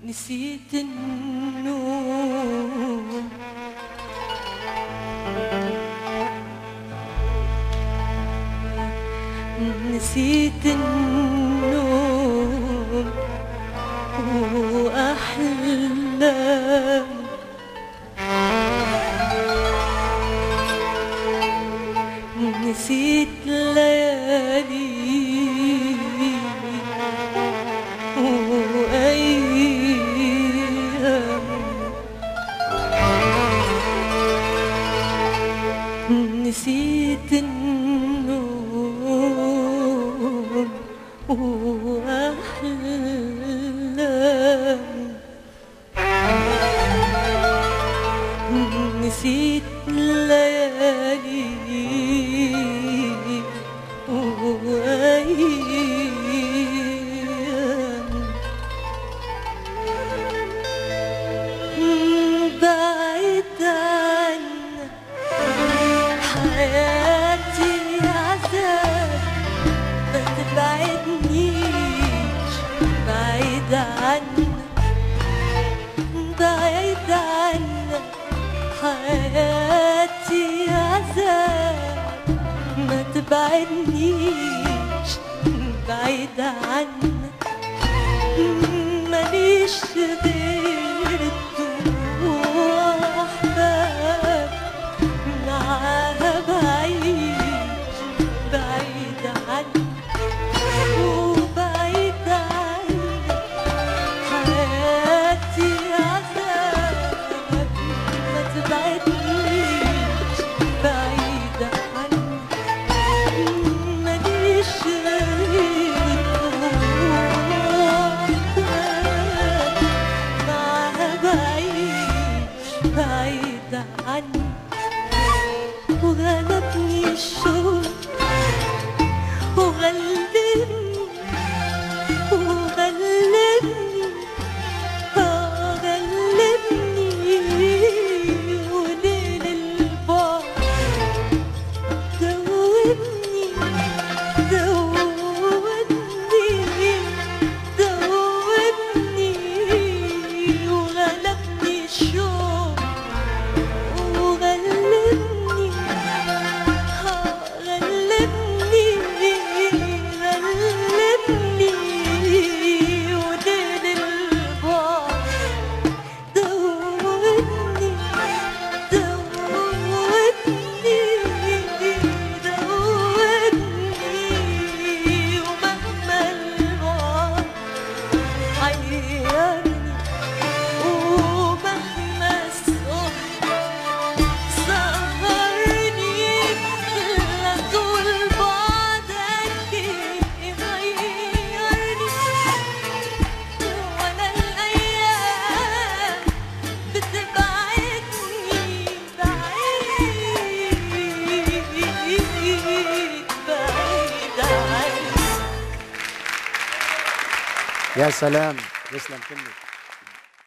نسيت النوم نسيت النوم وأحلام نسيت ليالي وأيام نسيت النوم وأحلام نسيت الليالي وأيام بعيد عنك حياتي عذاب ما تبعدنيش بعيد عنك بعيد عنك حياتي عذاب ما تبعدنيش بعيد عنك ماليش غير الدموع أحباب معاها بعيش بعيد عنك وبعيد عنك حياتي عذاب ما تبعدنيش بعيد عنك ماليش غير الدموع معاها بعيش بعيد عنك وغلبني الشوق وغلبني وغلبني آه غلبني وليل البعد دوبني دوبني دوبني وغلبني الشوق وغلبني آه غلبني غلبني وليل البعد دوبني دوبني دوبني ومهما البعد حيرني ومهما الصبح سهرني لا طول بعدك يغيرني ولا الأيام بتبعدني بعيد بعيد عنك يا سلام تسلم كلمة